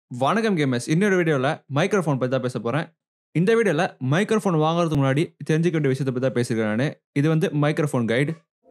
வணக்கம் கேமர்ஸ் இன்னொரு வீடியோவில் மைக்ரோஃபோன் பற்றி தான் பேச போகிறேன் இந்த வீடியோவில் மைக்ரோஃபோன் வாங்குறதுக்கு முன்னாடி தெரிஞ்சுக்க வேண்டிய விஷயத்தை பற்றி தான் பேசியிருக்கேன் நான் இது வந்து மைக்ரோஃபோன் கைடு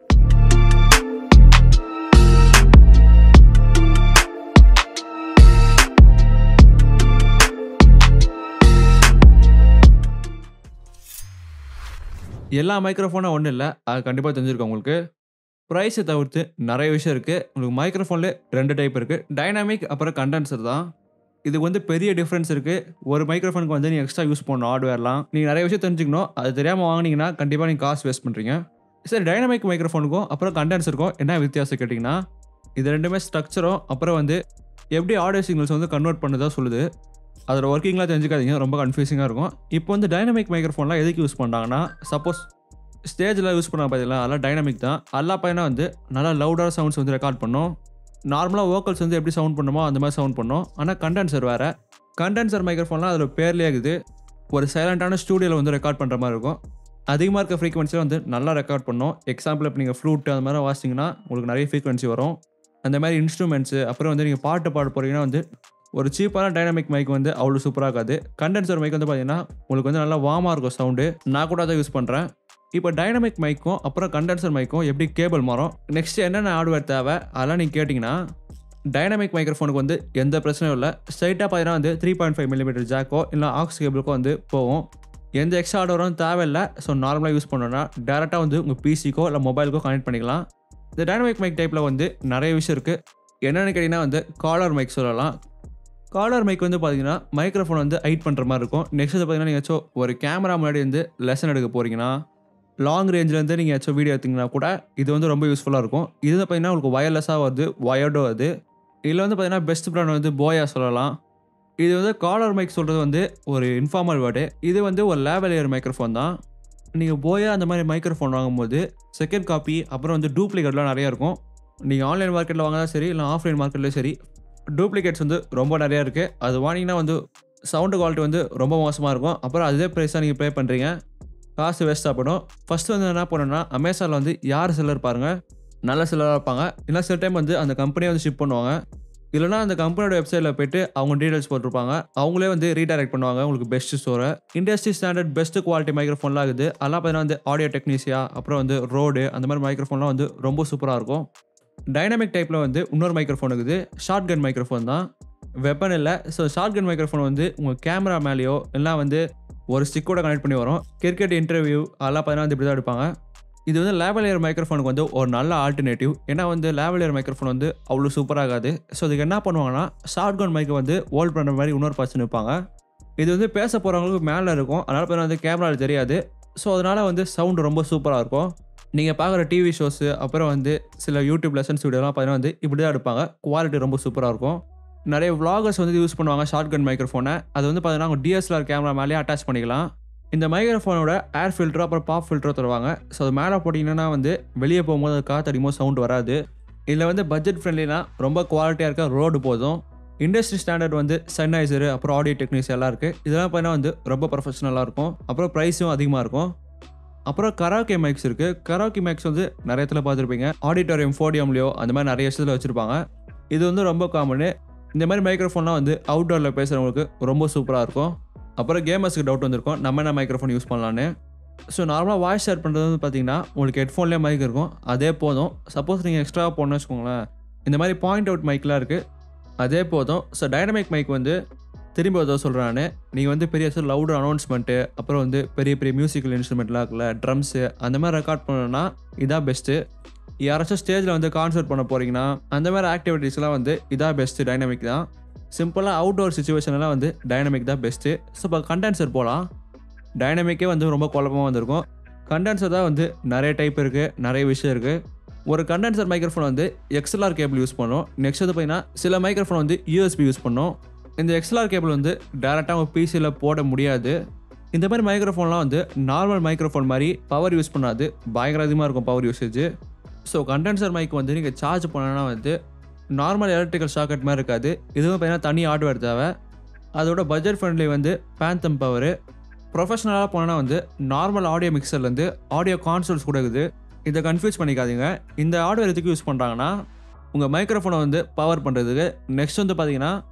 எல்லா மைக்ரோஃபோனும் ஒன்றும் இல்லை அது கண்டிப்பாக தெரிஞ்சிருக்கும் உங்களுக்கு ப்ரைஸை தவிர்த்து நிறைய விஷயம் இருக்குது உங்களுக்கு மைக்ரோஃபோனில் ரெண்டு டைப் இருக்குது டைனாமிக் அப்புறம் கண்டென்சர் தான் இதுக்கு வந்து பெரிய டிஃப்ரென்ஸ் இருக்குது ஒரு மைக்ரோஃபோனுக்கு வந்து நீங்கள் எக்ஸ்ட்ரா யூஸ் பண்ணணும் ஹார்ட்வேர்லாம் நீங்கள் நிறைய விஷயம் தெரிஞ்சுக்கணும் அது தெரியாமல் வாங்கினீங்கன்னா கண்டிப்பாக நீங்கள் காசு வேஸ்ட் பண்ணுறீங்க சரி டைனாமிக் மைக்ரோஃபோனுக்கும் அப்புறம் கண்டென்சருக்கும் என்ன வித்தியாசம் கேட்டிங்கன்னா இது ரெண்டுமே ஸ்ட்ரக்சரும் அப்புறம் வந்து எப்படி ஆடியோ சிக்னல்ஸ் வந்து கன்வெர்ட் பண்ணுறதா சொல்லுது அதோட ஒர்க்கிங்லாம் தெரிஞ்சுக்காதீங்க ரொம்ப கன்ஃபியூசிங்காக இருக்கும் இப்போ வந்து டைனாமிக் மைக்ரோஃபோன்லாம் எதுக்கு யூஸ் பண்ணுறாங்கன்னா சப்போஸ் ஸ்டேஜில் யூஸ் பண்ண பார்த்தீங்களா அதெல்லாம் டைனாமிக் தான் எல்லா பையனா வந்து நல்லா லவுடாக சவுண்ட்ஸ் வந்து ரெக்கார்ட் பண்ணும் நார்மலாக வோக்கல்ஸ் வந்து எப்படி சவுண்ட் பண்ணுமோ அந்த மாதிரி சவுண்ட் பண்ணும் ஆனால் கண்டென்சர் வேறு கண்டென்சர் மைக்ரோஃபோன்லாம் அதில் பேர்லேயே இருக்குது ஒரு சைலண்டான ஸ்டூடியோவில் வந்து ரெக்கார்ட் பண்ணுற மாதிரி இருக்கும் அதிகமாக இருக்க ஃப்ரீக்வன்சியில் வந்து நல்லா ரெக்கார்ட் பண்ணும் எக்ஸாம்பிள் இப்போ நீங்கள் ஃப்ளூட் அந்த மாதிரி வாசிங்கன்னா உங்களுக்கு நிறைய ஃப்ரீக்வன்சி வரும் அந்த மாதிரி இன்ஸ்ட்ருமெண்ட்ஸு அப்புறம் வந்து நீங்கள் பாட்டு பாட போகிறீங்கன்னா வந்து ஒரு சீப்பான டைனாமிக் மைக் வந்து அவ்வளோ சூப்பராக இருக்காது கண்டென்சர் மைக் வந்து பார்த்தீங்கன்னா உங்களுக்கு வந்து நல்லா வார்மாக இருக்கும் சவுண்டு நான் கூட அதை யூஸ் பண்ணுறேன் இப்போ டைனமிக் மைக்கும் அப்புறம் கண்டென்சர் மைக்கும் எப்படி கேபிள் மாறும் நெக்ஸ்ட் என்னென்ன ஹார்ட்வேர் தேவை அதெல்லாம் நீங்கள் கேட்டிங்கன்னா டைனமிக் மைக்ரோஃபோனுக்கு வந்து எந்த பிரச்சனையும் இல்லை ஸ்ட்ரைட்டாக பார்த்தீங்கன்னா வந்து த்ரீ பாயிண்ட் ஃபைவ் மில்லிமீட்டர் ஜாக்கோ இல்லை ஆக்ஸ் கேபிளுக்கோ வந்து போகும் எந்த எக்ஸ்ட்ரா ஹார்ட்வேரும் தேவையில்லை ஸோ நார்மலாக யூஸ் பண்ணோன்னா டேரெக்டாக வந்து உங்கள் பிசிக்கோ இல்லை மொபைலுக்கோ கனெக்ட் பண்ணிக்கலாம் இந்த டைனமிக் மைக் டைப்பில் வந்து நிறைய விஷயம் இருக்குது என்னென்னு கேட்டிங்கன்னா வந்து காலர் மைக் சொல்லலாம் காலர் மைக் வந்து பார்த்தீங்கன்னா மைக்ரோஃபோன் வந்து ஹைட் பண்ணுற மாதிரி இருக்கும் நெக்ஸ்ட் வந்து பார்த்தீங்கன்னா நீங்கள் ஒரு கேமரா முன்னாடி வந்து லெசன் எடுக்க போகிறீங்கன்னா லாங் ரேஞ்சிலேருந்து நீங்கள் ஏதாச்சும் வீடியோ எடுத்தீங்கன்னா கூட இது வந்து ரொம்ப யூஸ்ஃபுல்லாக இருக்கும் இது வந்து பார்த்தீங்கன்னா உங்களுக்கு ஒயர்லெஸ்ஸாக வருது ஒயர்டோ வருது இதில் வந்து பார்த்தீங்கன்னா பெஸ்ட் ப்ராண்ட் வந்து போயா சொல்லலாம் இது வந்து காலர் மைக் சொல்கிறது வந்து ஒரு இன்ஃபார்மல் வேர்டு இது வந்து ஒரு லேவல் ஏர் மைக்ரோஃபோன் தான் நீங்கள் போயா அந்த மாதிரி மைக்ரோஃபோன் வாங்கும்போது செகண்ட் காப்பி அப்புறம் வந்து டூப்ளிகேட்லாம் நிறையா இருக்கும் நீங்கள் ஆன்லைன் மார்க்கெட்டில் வாங்கினா சரி இல்லை ஆஃப்லைன் மார்க்கெட்லேயும் சரி டூப்ளிகேட்ஸ் வந்து ரொம்ப நிறையா இருக்குது அது வாங்கினீங்கன்னா வந்து சவுண்டு குவாலிட்டி வந்து ரொம்ப மோசமாக இருக்கும் அப்புறம் அதே ப்ரைஸாக நீங்கள் பே பண்ணுறீங்க காசு வேஸ்ட்டாக போயிடும் ஃபஸ்ட்டு வந்து என்ன பண்ணணும்னா அமேசானில் வந்து யார் செல்லர் பாருங்கள் நல்ல செல்லராக இருப்பாங்க இல்லை சில டைம் வந்து அந்த கம்பெனியை வந்து ஷிப் பண்ணுவாங்க இல்லைனா அந்த கம்பெனியோட வெப்சைட்டில் போயிட்டு அவங்க டீடைல்ஸ் போட்டிருப்பாங்க அவங்களே வந்து ரீடைரக்ட் பண்ணுவாங்க உங்களுக்கு பெஸ்ட் ஸ்டோரை இண்டஸ்ட்ரி ஸ்டாண்டர்ட் பெஸ்ட் குவாலிட்டி மைக்ரோஃபோன்லாம் இருக்குது அதெல்லாம் பார்த்தீங்கன்னா வந்து ஆடியோ டெக்னீஷியா அப்புறம் வந்து ரோடு அந்த மாதிரி மைக்ரோஃபோன்லாம் வந்து ரொம்ப சூப்பராக இருக்கும் டைனமிக் டைப்பில் வந்து இன்னொரு மைக்ரோஃபோன் இருக்குது ஷார்ட் கன் மைக்ரோஃபோன் தான் வெப்பன் இல்லை ஸோ ஷார்ட் கன் மைக்ரோஃபோன் வந்து உங்கள் கேமரா மேலேயோ இல்லை வந்து ஒரு ஸ்டிக்கோட கனெக்ட் பண்ணி வரும் கிரிக்கெட் இன்டர்வியூ அதெல்லாம் பார்த்தீங்கன்னா வந்து இப்படி தான் எடுப்பாங்க இது வந்து லேவலியர் மைக்ரோஃபோனுக்கு வந்து ஒரு நல்ல ஆல்டர்னேட்டிவ் ஏன்னா வந்து லேவலியர் மைக்ரோஃபோன் வந்து அவ்வளோ சூப்பராக ஆகாது ஸோ இதுக்கு என்ன பண்ணுவாங்கன்னா ஷார்ட் கன் மைக்கை வந்து ஹோல்ட் பண்ணுற மாதிரி இன்னொரு பர்சன் இருப்பாங்க இது வந்து பேச போகிறவங்களுக்கு மேலே இருக்கும் அதனால் பார்த்தீங்கன்னா வந்து கேமராவில் தெரியாது ஸோ அதனால் வந்து சவுண்டு ரொம்ப சூப்பராக இருக்கும் நீங்கள் பார்க்குற டிவி ஷோஸு அப்புறம் வந்து சில யூடியூப் லெசன்ஸ் வீடியோலாம் பார்த்தீங்கன்னா வந்து இப்படி தான் எடுப்பாங்க குவாலிட்டி ரொம்ப சூப்பராக இருக்கும் நிறைய vloggers வந்து யூஸ் பண்ணுவாங்க ஷார்ட் கன் மைக்ரோஃபோனை அது வந்து பார்த்தீங்கன்னா அவங்க டிஎஸ்எல்ஆர் கேமரா மேலேயே அட்டாச் பண்ணிக்கலாம் இந்த மைக்ரோஃபோனோட ஏர் ஃபில்டர் அப்புறம் பாப் ஃபில்டர் தருவாங்க ஸோ அது மேலே போட்டிங்கன்னா வந்து வெளியே போகும்போது அது காற்று அடிக்கும்போது சவுண்ட் வராது இதில் வந்து பட்ஜெட் ஃப்ரெண்ட்லினா ரொம்ப குவாலிட்டியாக இருக்க ரோடு போதும் இண்டஸ்ட்ரி ஸ்டாண்டர்ட் வந்து சன்னைசரு அப்புறம் ஆடியோ டெக்னிக்ஸ் எல்லாம் இருக்குது இதெல்லாம் பார்த்தீங்கன்னா வந்து ரொம்ப ப்ரொஃபஷனலாக இருக்கும் அப்புறம் ப்ரைஸும் அதிகமாக இருக்கும் அப்புறம் கராக்கே மைக்ஸ் இருக்குது கராக்கே மைக்ஸ் வந்து நிறைய இடத்துல பார்த்துருப்பீங்க ஆடிட்டோரியம் ஃபோடியம்லையோ அந்த மாதிரி நிறைய விஷயத்தில் வச்சுருப்பாங்க இது வந்து ரொம்ப காமனு இந்த மாதிரி மைக்ரோஃபோன்லாம் வந்து அவுட்டோரில் பேசுகிறவங்களுக்கு ரொம்ப சூப்பராக இருக்கும் அப்புறம் கேமர்ஸ்க்கு டவுட் வந்திருக்கும் நம்ம என்ன மைக்ரோஃபோன் யூஸ் பண்ணலான்னு ஸோ நார்மலாக வாய்ஸ் ஷேர் பண்ணுறது வந்து பார்த்தீங்கன்னா உங்களுக்கு ஹெட்ஃபோன்லேயே மைக் இருக்கும் அதே போதும் சப்போஸ் நீங்கள் எக்ஸ்ட்ரா போடணும்னு வச்சுக்கோங்களேன் இந்த மாதிரி பாயிண்ட் அவுட் மைக்லாம் இருக்குது அதே போதும் ஸோ டைனமிக் மைக் வந்து திரும்பி ஏதோ சொல்கிறேன் நான் நீங்கள் வந்து பெரிய லவுடு அனௌன்ஸ்மெண்ட்டு அப்புறம் வந்து பெரிய பெரிய மியூசிக்கல் இன்ஸ்ட்ருமெண்ட்லாம் இருக்குல்ல ட்ரம்ஸு அந்த மாதிரி ரெக்கார்ட் பண்ணணும்னா இதான் பெஸ்ட்டு யாராச்சும் ஸ்டேஜில் வந்து கான்சர்ட் பண்ண போகிறீங்கன்னா அந்த மாதிரி ஆக்டிவிட்டீஸ்லாம் வந்து இதான் பெஸ்ட்டு டைனமிக் தான் சிம்பிளாக அவுட்டோர் சுச்சுவேஷன்லாம் வந்து டைனமிக் தான் பெஸ்ட்டு ஸோ இப்போ கண்டென்சர் போகலாம் டைனமிக்கே வந்து ரொம்ப குழப்பமாக வந்திருக்கும் கண்டென்சர் தான் வந்து நிறைய டைப் இருக்குது நிறைய விஷயம் இருக்குது ஒரு கண்டென்சர் மைக்ரோஃபோன் வந்து எக்ஸ்எல்ஆர் கேபிள் யூஸ் பண்ணும் நெக்ஸ்ட் வந்து பார்த்தீங்கன்னா சில மைக்ரோஃபோன் வந்து யூஎஸ்பி யூஸ் பண்ணும் இந்த எக்ஸ்எல்ஆர் கேபிள் வந்து டேரெக்டாக உங்கள் பிசியில் போட முடியாது இந்த மாதிரி மைக்ரோஃபோன்லாம் வந்து நார்மல் மைக்ரோஃபோன் மாதிரி பவர் யூஸ் பண்ணாது பயங்கர அதிகமாக இருக்கும் power usage so condenser mic வந்து நீங்கள் சார்ஜ் பண்ணனா வந்து நார்மல் எலக்ட்ரிக்கல் ஷாக்கெட் மாதிரி இருக்காது இதுவும் பார்த்தீங்கன்னா தனி ஹார்ட்வேர் தேவை அதோட பட்ஜெட் ஃப்ரெண்ட்லி வந்து பேந்தம் பவர் ப்ரொஃபஷனலாக போனால் வந்து நார்மல் ஆடியோ மிக்சர்லேருந்து ஆடியோ கான்சோல்ஸ் கூட இருக்குது இதை கன்ஃபியூஸ் பண்ணிக்காதீங்க இந்த ஹார்ட்வேர் எதுக்கு யூஸ் பண்ணுறாங்கன்னா உங்கள் மைக்ரோஃபோனை வந்து பவர் பண்ணுறதுக்கு நெக்ஸ்ட் வந்து பார்த்தீங்கன்னா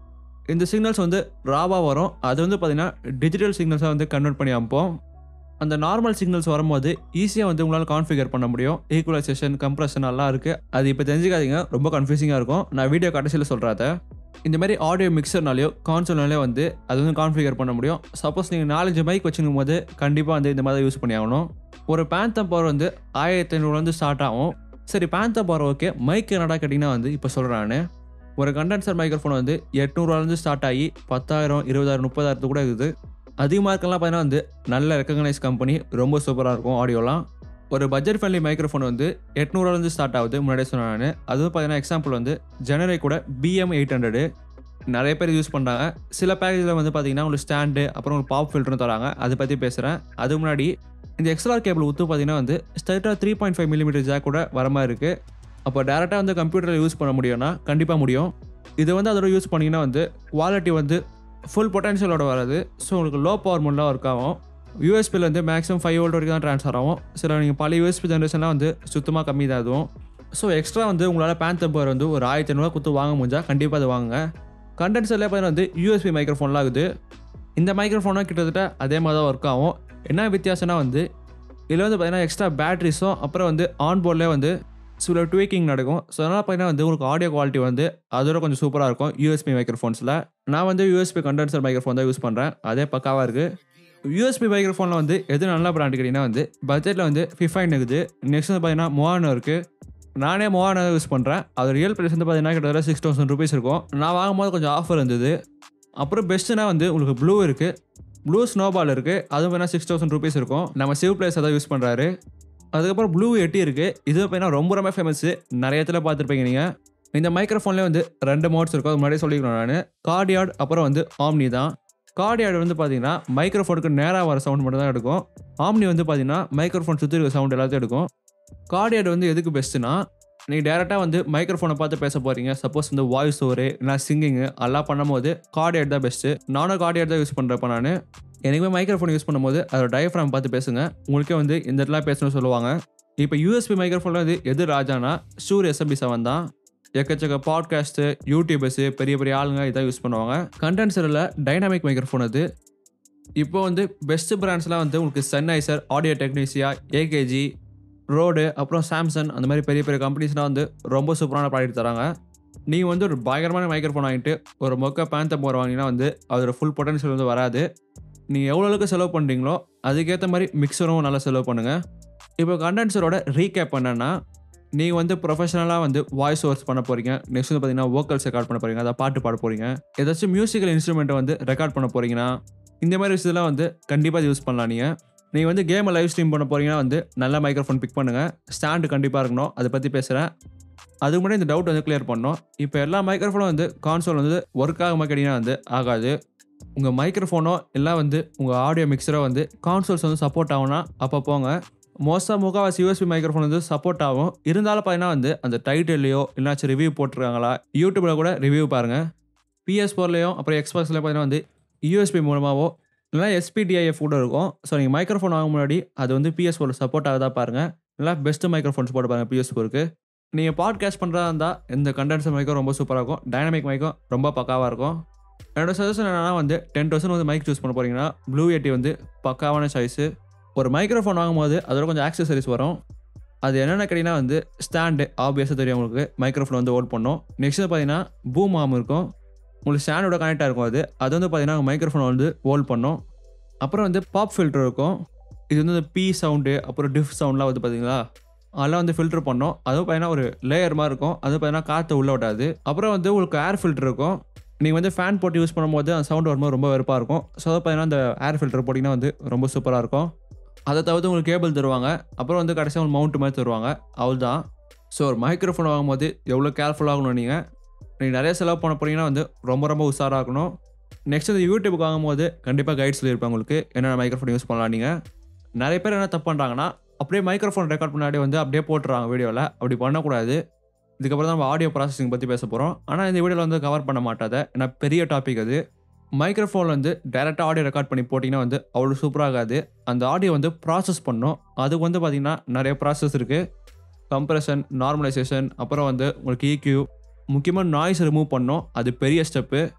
இந்த சிக்னல்ஸ் வந்து ராவாக வரும் அது வந்து பார்த்தீங்கன்னா டிஜிட்டல் சிக்னல்ஸாக வந்து கன்வெர்ட் பண்ணி அனுப்போம் அந்த நார்மல் சிக்னல்ஸ் வரும்போது ஈஸியாக வந்து உங்களால் கான்ஃபிகர் பண்ண முடியும் ஈக்குவலைசேஷன் கம்ப்ரஷன் எல்லாம் இருக்குது அது இப்போ தெரிஞ்சுக்காதீங்க ரொம்ப கன்ஃபியூசிங்காக இருக்கும் நான் வீடியோ கடைசியில் சொல்கிறத இந்த மாதிரி ஆடியோ மிக்சர்னாலையோ கான்சோல்னாலேயோ வந்து அது வந்து கான்ஃபிகர் பண்ண முடியும் சப்போஸ் நீங்கள் நாலஞ்சு மைக் வச்சுக்கும் போது கண்டிப்பாக வந்து இந்த மாதிரி யூஸ் பண்ணி ஆகணும் ஒரு பேந்தம் பவர் வந்து ஆயிரத்தி ஐநூறுலேருந்து ஸ்டார்ட் ஆகும் சரி பேந்தம் பவர் ஓகே மைக் என்னடா கேட்டிங்கன்னா வந்து இப்போ சொல்கிறேன் ஒரு கண்டென்சர் மைக்ரோஃபோன் வந்து எட்நூறுவாலேருந்து ஸ்டார்ட் ஆகி பத்தாயிரம் இருபதாயிரம் முப்பதாயிரத்து கூட இருக்குது அதிகமாக இருக்கலாம் பார்த்தீங்கன்னா வந்து நல்ல ரெக்கக்னைஸ் கம்பெனி ரொம்ப சூப்பராக இருக்கும் ஆடியோலாம் ஒரு பட்ஜெட் ஃப்ரெண்ட்லி மைக்ரோஃபோன் வந்து எட்நூறுவாலேருந்து ஸ்டார்ட் ஆகுது முன்னாடியே சொன்னேன் நான் அது வந்து பார்த்தீங்கன்னா எக்ஸாம்பிள் வந்து ஜெனரே கூட பிஎம் எயிட் ஹண்ட்ரடு நிறைய பேர் யூஸ் பண்ணுறாங்க சில பேக்கேஜில் வந்து பார்த்தீங்கன்னா உங்களுக்கு ஸ்டாண்டு அப்புறம் உங்களுக்கு பாப் ஃபில்டரும் தராங்க அதை பற்றி பேசுகிறேன் அதுக்கு முன்னாடி இந்த எக்ஸ்எல்ஆர் கேபிள் ஊற்று பார்த்தீங்கன்னா வந்து ஸ்ட்ரைட்டாக three point five millimetre jack கூட வர மாதிரி இருக்குது அப்போ டேரெக்டாக வந்து கம்ப்யூட்டரில் யூஸ் பண்ண முடியும்னா கண்டிப்பாக முடியும் இது வந்து அதோட யூஸ் பண்ணிங்கன்னா வந்து குவாலிட்டி வந்து ஃபுல் பொட்டன்ஷியலோட வராது ஸோ உங்களுக்கு லோ பவர் மோட்லாம் ஒர்க் ஆகும் யூஎஸ்பியில் வந்து மேக்ஸிமம் ஃபைவ் வோல்ட் வரைக்கும் தான் ட்ரான்ஸ்ஃபர் ஆகும் சில நீங்கள் பழைய யூஎஸ்பி ஜென்ரேஷன்லாம் வந்து சுத்தமாக கம்மி தான் அதுவும் ஸோ எக்ஸ்ட்ரா வந்து உங்களால் பேந்தம் பவர் வந்து ஒரு ஆயிரத்தி ஐநூறுவா கொடுத்து வாங்க முடிஞ்சால் கண்டிப்பாக அது வாங்குங்க கண்டென்சர்லேயே பார்த்தீங்கன்னா வந்து யூஎஸ்பி மைக்ரோஃபோன்லாம் ஆகுது இந்த மைக்ரோஃபோனாக கிட்டத்தட்ட அதே மாதிரி தான் ஒர்க் ஆகும் என்ன வித்தியாசம்னா வந்து இதில் வந்து பார்த்தீங்கன்னா எக்ஸ்ட்ரா பேட்டரிஸும் அப்புறம் வந்து ஆன் போர்ட்லேயே வந்து சில ட்வீக்கிங் நடக்கும் ஸோ அதனால் பார்த்தீங்கன்னா வந்து உங்களுக்கு ஆடியோ குவாலிட்டி வந்து அதோட கொஞ்சம் சூப்பராக இருக்கும் யூஎஸ்பி மைக்ரோஃபோன்ஸில் நான் வந்து யூஎஸ்பி கண்டென்சர் மைக்ரோஃபோன் தான் யூஸ் பண்ணுறேன் அதே பக்காவாக இருக்குது யூஎஸ்பி மைக்ரோஃபோனில் வந்து எது நல்ல பிராண்டு கேட்டிங்கன்னா வந்து பட்ஜெட்டில் வந்து ஃபிஃபைன் இருக்குது நெக்ஸ்ட் வந்து பார்த்தீங்கன்னா மோவானோ இருக்குது நானே மோவானோ யூஸ் பண்ணுறேன் அது ரியல் ப்ரைஸ் வந்து பார்த்தீங்கன்னா கிட்டத்தட்ட சிக்ஸ் தௌசண்ட் ருபீஸ் இருக்கும் நான் வாங்கும்போது கொஞ்சம் ஆஃபர் இருந்தது அப்புறம் பெஸ்ட்டுனா வந்து உங்களுக்கு ப்ளூ இருக்குது ப்ளூ ஸ்னோபால் இருக்குது அதுவும் வேணால் சிக்ஸ் தௌசண்ட் ருபீஸ் இருக்கும் நம்ம சிவ் பிளேஸ் தான் யூஸ் பண்ணுறாரு அதுக்கப்புறம் ப்ளூ எட்டி இருக்குது இது பார்த்தீங்கன்னா ரொம்ப ரொம்ப ஃபேமஸ் நிறைய இடத்துல பார்த்துருப்பீங்க நீங்கள் இந்த மைக்ரோஃபோன்லேயே வந்து ரெண்டு மோட்ஸ் இருக்கும் அது முன்னாடியே சொல்லிக்கிறோம் நான் கார்டியாட் அப்புறம் வந்து ஆம்னி தான் கார்டியாட் வந்து பார்த்தீங்கன்னா மைக்ரோஃபோனுக்கு நேராக வர சவுண்ட் மட்டும் தான் எடுக்கும் ஆம்னி வந்து பார்த்தீங்கன்னா மைக்ரோஃபோன் சுற்றி இருக்க சவுண்ட் எல்லாத்தையும் எடுக்கும் கார்டியாட் வந்து எதுக்கு பெஸ்ட்டுனா நீங்கள் டேரெக்டாக வந்து மைக்ரோஃபோனை பார்த்து பேச போகிறீங்க சப்போஸ் வந்து வாய்ஸ் ஓவரு இல்லை சிங்கிங்கு எல்லாம் பண்ணும்போது கார்டியாட் தான் பெஸ்ட்டு நானும் கார்டியாட் தான் யூஸ் பண்ணுறப்ப நான் எனக்குமே மைக்ரோஃபோன் யூஸ் பண்ணும்போது அதோட டயஃப்ராம் பார்த்து பேசுங்க உங்களுக்கே வந்து இந்த இடத்துல பேசணும்னு சொல்லுவாங்க இப்போ யூஎஸ்பி மைக்ரோஃபோனில் வந்து எது ராஜானா ஷூர் எஸ்எம்பி செவன் தான் எக்கச்சக்க பாட்காஸ்ட்டு யூடியூபர்ஸு பெரிய பெரிய ஆளுங்க இதான் யூஸ் பண்ணுவாங்க கண்டென்சரில் டைனாமிக் மைக்ரோஃபோன் அது இப்போ வந்து பெஸ்ட் பிராண்ட்ஸ்லாம் வந்து உங்களுக்கு Sennheiser Audio Technica AKG Rode அப்புறம் சாம்சங் அந்த மாதிரி பெரிய பெரிய கம்பெனிஸ்லாம் வந்து ரொம்ப சூப்பரான ப்ராடக்ட் தராங்க நீங்கள் வந்து ஒரு பயங்கரமான மைக்ரோஃபோன் வாங்கிட்டு ஒரு மொக்க பேந்த போகிற வாங்கினா வந்து அதோட ஃபுல் பொட்டன்ஷியல் வந்து வராது நீங்கள் எவ்வளோ அளவுக்கு செலவு பண்ணுறீங்களோ அதுக்கேற்ற மாதிரி மிக்சரும் நல்லா செலவு பண்ணுங்கள் இப்போ கண்டென்சரோட ரீகேப் பண்ணேன்னா நீங்கள் வந்து ப்ரொஃபஷனலாக வந்து வாய்ஸ் ஓவர்ஸ் பண்ண போகிறீங்க நெக்ஸ்ட் வந்து பார்த்தீங்கன்னா வோக்கல்ஸ் ரெக்கார்ட் பண்ண போகிறீங்க அதை பாட்டு பாட போகிறீங்க ஏதாச்சும் மியூசிக்கல் இன்ஸ்ட்ருமெண்ட்டை வந்து ரெக்கார்ட் பண்ண போகிறீங்கன்னா இந்த மாதிரி விஷயத்தெல்லாம் வந்து கண்டிப்பாக யூஸ் பண்ணலாம் நீங்கள் நீங்கள் வந்து கேமை லைவ் ஸ்ட்ரீம் பண்ண போகிறீங்கன்னா வந்து நல்ல மைக்ரோஃபோன் பிக் பண்ணுங்கள் ஸ்டாண்டு கண்டிப்பாக இருக்கணும் அதை பற்றி பேசுகிறேன் அதுக்கு முன்னாடி இந்த டவுட் வந்து கிளியர் பண்ணோம் இப்போ எல்லா மைக்ரோஃபோனும் வந்து கான்சோல் வந்து ஒர்க் ஆகாம கேட்டிங்கன்னா வந்து ஆகாது உங்கள் மைக்ரோஃபோனோ இல்லை வந்து உங்கள் ஆடியோ மிக்சரோ வந்து கான்சோல்ஸ் வந்து சப்போர்ட் ஆகும்னா அப்போ போங்க மோஸ்ட்டாக முக்கால்வாசி யூஎஸ்பி மைக்ரோஃபோன் வந்து சப்போர்ட் ஆகும் இருந்தாலும் பார்த்தீங்கன்னா வந்து அந்த டைட்டில்லையோ இல்லைனாச்சும் ரிவ்யூ போட்டிருக்காங்களா யூடியூப்பில் கூட ரிவ்யூ பாருங்கள் பிஎஸ் ஃபோர்லேயும் அப்புறம் எக்ஸ்பாக்ஸ்லேயும் பார்த்தீங்கன்னா வந்து யூஎஸ்பி மூலமாகவோ இல்லைனா எஸ்பிடிஐஎஃப் கூட இருக்கும் ஸோ நீங்கள் மைக்ரோஃபோன் வாங்க முன்னாடி அது வந்து பிஎஸ் ஃபோரில் சப்போர்ட் ஆகுதா பாருங்கள் இல்லை பெஸ்ட்டு மைக்ரோஃபோன்ஸ் போட்டு பாருங்கள் பிஎஸ் ஃபோருக்கு நீங்கள் பாட்காஸ்ட் பண்ணுறதா இருந்தால் இந்த கண்டென்சர் மைக்கும் ரொம்ப சூப்பராக இருக்கும் டைனமிக் மைக்கும் ரொம்ப பக்காவாக இருக்கும் என்னோட சஜஷன் என்னன்னா வந்து டென் தௌசண்ட் வந்து மைக் சூஸ் பண்ண போகிறீங்கன்னா ப்ளூ எட்டி வந்து பக்காவான சாய்ஸு ஒரு மைக்ரோஃபோன் வாங்கும்போது அதோட கொஞ்சம் ஆக்சசரிஸ் வரும் அது என்னென்ன கேட்டிங்கன்னா வந்து ஸ்டாண்டு ஆப்வியஸாக தெரியும் உங்களுக்கு மைக்ரோஃபோன் வந்து ஹோல்ட் பண்ணும் நெக்ஸ்ட் பார்த்தீங்கன்னா பூம் ஆம் இருக்கும் உங்களுக்கு ஸ்டாண்டோட கனெக்டாக இருக்கும் அது அது வந்து பார்த்தீங்கன்னா மைக்ரோஃபோன் வந்து ஹோல்ட் பண்ணும் அப்புறம் வந்து பாப் ஃபில்டர் இருக்கும் இது வந்து இந்த பி சவுண்டு அப்புறம் டிஃப் சவுண்ட்லாம் வந்து பார்த்தீங்களா அதெல்லாம் வந்து ஃபில்டர் பண்ணோம் அதுவும் பார்த்தீங்கன்னா ஒரு லேயர் மாதிரி இருக்கும் அது பார்த்தீங்கன்னா காற்று உள்ள விடாது அப்புறம் வந்து உங்களுக்கு ஏர் ஃபில்டர் இருக்கும் நீங்கள் வந்து ஃபேன் போட்டு யூஸ் பண்ணும்போது அந்த சவுண்ட் வரும்போது ரொம்ப வெறுப்பாக இருக்கும் ஸோ அதை பார்த்தீங்கன்னா அந்த ஏர் ஃபில்டர் போட்டிங்கன்னா வந்து ரொம்ப சூப்பராக இருக்கும் அதை தவிர்த்து உங்களுக்கு கேபிள் தருவாங்க அப்புறம் வந்து கடைசியாக உங்களுக்கு மவுண்ட் மாதிரி தருவாங்க அவள் தான் ஸோ ஒரு மைக்ரோஃபோன் வாங்கும்போது எவ்வளோ கேர்ஃபுல்லாகணும் நீங்கள் நீங்கள் நிறைய செலவு பண்ண போகிறீங்கன்னா வந்து ரொம்ப ரொம்ப உஷாராக இருக்கணும் நெக்ஸ்ட் இந்த யூடியூபுக்கு வாங்கும்போது கண்டிப்பாக கைட் சொல்லியிருப்பேன் உங்களுக்கு என்னென்ன மைக்ரோஃபோன் யூஸ் பண்ணலாம் நீங்கள் நிறைய பேர் என்ன தப்பு பண்ணுறாங்கன்னா அப்படியே மைக்ரோஃபோன் ரெக்கார்ட் முன்னாடி வந்து அப்படியே போட்டுறாங்க வீடியோவில் அப்படி பண்ணக்கூடாது இதுக்கப்புறம் தான் நம்ம ஆடியோ ப்ராசஸிங் பற்றி பேச போகிறோம் ஆனால் இந்த வீடியோவில் வந்து கவர் பண்ண மாட்டாத ஏன்னா பெரிய டாபிக் அது மைக்ரோஃபோனில் வந்து டேரெக்டாக ஆடியோ ரெக்கார்ட் பண்ணி போட்டிங்கன்னா வந்து அவ்வளோ சூப்பராகாது அந்த ஆடியோ வந்து ப்ராசஸ் பண்ணும் அதுக்கு வந்து பார்த்திங்கன்னா நிறைய ப்ராசஸ் இருக்குது கம்ப்ரெஷன் நார்மலைசேஷன் அப்புறம் வந்து உங்களுக்கு EQ முக்கியமாக நாய்ஸ் ரிமூவ் பண்ணோம் அது பெரிய ஸ்டெப்பு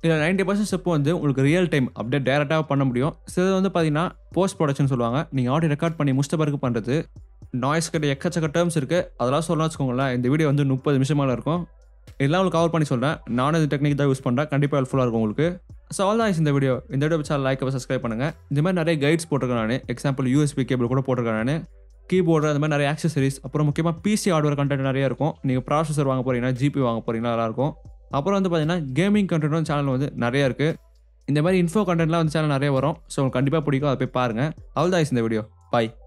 இதில் நைன்ட்டி பர்சன்ட் ஸ்டெப் வந்து உங்களுக்கு ரியல் டைம் அப்படியே டேரெக்டாக பண்ண முடியும் சிலது வந்து பார்த்தீங்கன்னா போஸ்ட் ப்ரொடக்ஷன் சொல்லுவாங்க நீங்கள் ஆடியோ ரெக்கார்ட் பண்ணி முடிச்ச பிறகு பண்ணுறது நாய்ஸ் கிட்ட எக்கச்சக்க டேர்ம்ஸ் இருக்குது அதெல்லாம் சொல்லலாம் வச்சுக்கோங்களேன் இந்த வீடியோ வந்து முப்பது நிமிஷம் மேலே இருக்கும் எல்லாம் உங்களுக்கு கவர் பண்ணி சொல்கிறேன் நானும் இந்த டெக்னிக் தான் யூஸ் பண்ணுறேன் கண்டிப்பாக ஹெல்ப்ஃபுல்லாக இருக்கும் உங்களுக்கு ஸோ அவ்வளோ தான் இந்த வீடியோ இந்த வீடியோ வச்சா லைக் சப்ஸ்கிரைப் பண்ணுங்கள் இந்த மாதிரி நிறைய கைட்ஸ் போட்டிருக்கேன் நான் எக்ஸாம்பிள் யூஎஸ்பி கேபிள் கூட போட்டிருக்கேன் நான் கீபோர்டு அந்த மாதிரி நிறைய ஆக்சசரிஸ் அப்புறம் முக்கியமாக பிசி ஹார்ட்வேர் கண்டென்ட் நிறைய இருக்கும் நீங்கள் ப்ராசஸர் வாங்க போகிறீங்கன்னா ஜிபி வாங்க போகிறீங்கன்னா நல்லா இருக்கும் அப்புறம் வந்து பார்த்தீங்கன்னா கேமிங் கண்டென்ட்டும் சேனல் வந்து நிறைய இருக்குது இந்த மாதிரி இன்ஃபோ கண்டென்ட்லாம் வந்து சேனல் நிறைய வரும் ஸோ உங்களுக்கு கண்டிப்பாக பிடிக்கும் அதை போய் பாருங்கள் அவ்வளோ இந்த வீடியோ பாய்